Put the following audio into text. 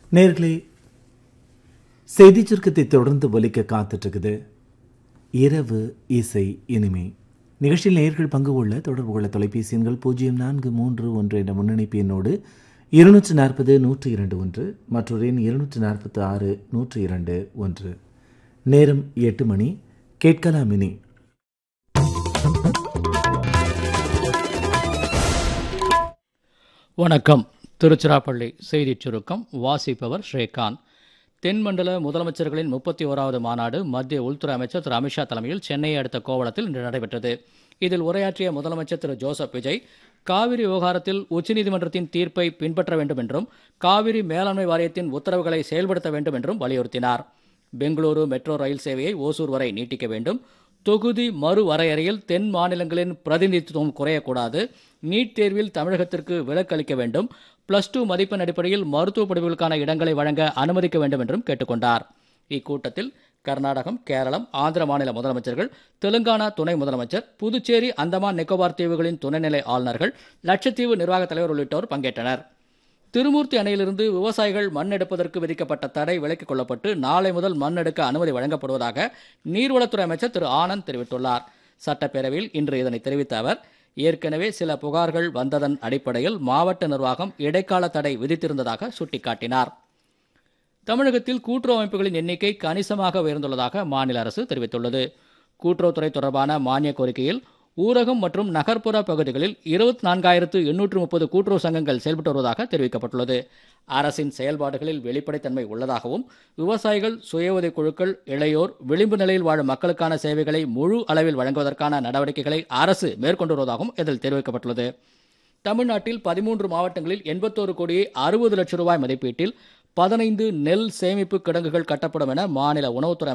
நேர்களே செய்தி சுருக்கத்தை தொடர்ந்து ஒலிக்க காத்துட்டு இருக்குது இரவு இசை இனிமை நிகழ்ச்சியில் நேர்கள் பங்கு கொள்ள தொடர்பு கொள்ள தொலைபேசி எண்கள் பூஜ்ஜியம் நான்கு மூன்று ஒன்று என்ற முன்னணிப்பு எண்ணோடு இருநூற்று நாற்பது நூற்று இரண்டு ஒன்று மற்றொரு எண் இருநூற்று நாற்பத்தி ஆறு நூற்று இரண்டு ஒன்று நேரம் எட்டு மணி கேட்கலாம் இனி வணக்கம் திருச்சிராப்பள்ளி செய்திச் சுருக்கம் வாசிப்பவர் ஸ்ரீகாந்த் தென்மண்டல முதலமைச்சர்களின் முப்பத்தி ஓராவது மாநாடு மத்திய உள்துறை அமைச்சர் திரு அமித்ஷா தலைமையில் சென்னையை அடுத்த கோவளத்தில் இன்று நடைபெற்றது இதில் உரையாற்றிய முதலமைச்சர் திரு ஜோசப் விஜய் காவிரி விவகாரத்தில் உச்சநீதிமன்றத்தின் தீர்ப்பை பின்பற்ற வேண்டும் என்றும் காவிரி மேலாண்மை வாரியத்தின் உத்தரவுகளை செயல்படுத்த வேண்டும் என்றும் வலியுறுத்தினார் பெங்களூரு மெட்ரோ ரயில் சேவையை ஓசூர் வரை நீட்டிக்க வேண்டும் தொகுதி மறுவரையறையில் தென் மாநிலங்களின் பிரதிநிதித்துவம் குறையக்கூடாது நீட் தேர்வில் தமிழகத்திற்கு விலக்கு அளிக்க வேண்டும் பிளஸ் டூ மதிப்பெண் அடிப்படையில் மருத்துவ படிப்புகளுக்கான இடங்களை வழங்க அனுமதிக்க வேண்டும் என்றும் கேட்டுக்கொண்டார் இக்கூட்டத்தில் கர்நாடகம் கேரளம் ஆந்திர மாநில முதலமைச்சர்கள் தெலுங்கானா துணை முதலமைச்சர் புதுச்சேரி அந்தமான் நிக்கோபார் தீவுகளின் துணைநிலை ஆளுநர்கள் லட்சத்தீவு நிர்வாகத் தலைவர் உள்ளிட்டோர் பங்கேற்றனர் திருமூர்த்தி அணையிலிருந்து விவசாயிகள் மண் எடுப்பதற்கு விதிக்கப்பட்ட தடை விலக்கிக் கொள்ளப்பட்டு நாளை முதல் மண் எடுக்க அனுமதி வழங்கப்படுவதாக நீர்வளத்துறை அமைச்சர் திரு ஆனந்த் தெரிவித்துள்ளார் சட்டப்பேரவையில் இன்று இதனை தெரிவித்த அவர் ஏற்கனவே சில புகார்கள் வந்ததன் அடிப்படையில் மாவட்ட நிர்வாகம் இடைக்கால தடை விதித்திருந்ததாக சுட்டிக்காட்டினார் தமிழகத்தில் கூட்டுறவு அமைப்புகளின் எண்ணிக்கை கணிசமாக உயர்ந்துள்ளதாக மாநில அரசு தெரிவித்துள்ளது கூட்டுறவுத்துறை தொடர்பான மானிய கோரிக்கையில் ஊரகம் மற்றும் நகர்ப்புற பகுதிகளில் இருபத்தி நான்காயிரத்து எண்ணூற்று முப்பது கூட்டுறவு சங்கங்கள் செயல்பட்டு வருவதாக தெரிவிக்கப்பட்டுள்ளது அரசின் செயல்பாடுகளில் வெளிப்படைத்தன்மை உள்ளதாகவும் விவசாயிகள் சுய உதவிக் குழுக்கள் இளையோர் விளிம்பு நிலையில் வாழும் மக்களுக்கான சேவைகளை முழு அளவில் வழங்குவதற்கான நடவடிக்கைகளை அரசு மேற்கொண்டு வருவதாகவும் இதில் தெரிவிக்கப்பட்டுள்ளது தமிழ்நாட்டில் பதிமூன்று மாவட்டங்களில் எண்பத்தோரு கோடியே அறுபது லட்சம் ரூபாய் மதிப்பீட்டில் பதினைந்து நெல் சேமிப்பு கிடங்குகள் கட்டப்படும் என மாநில உணவுத்துறை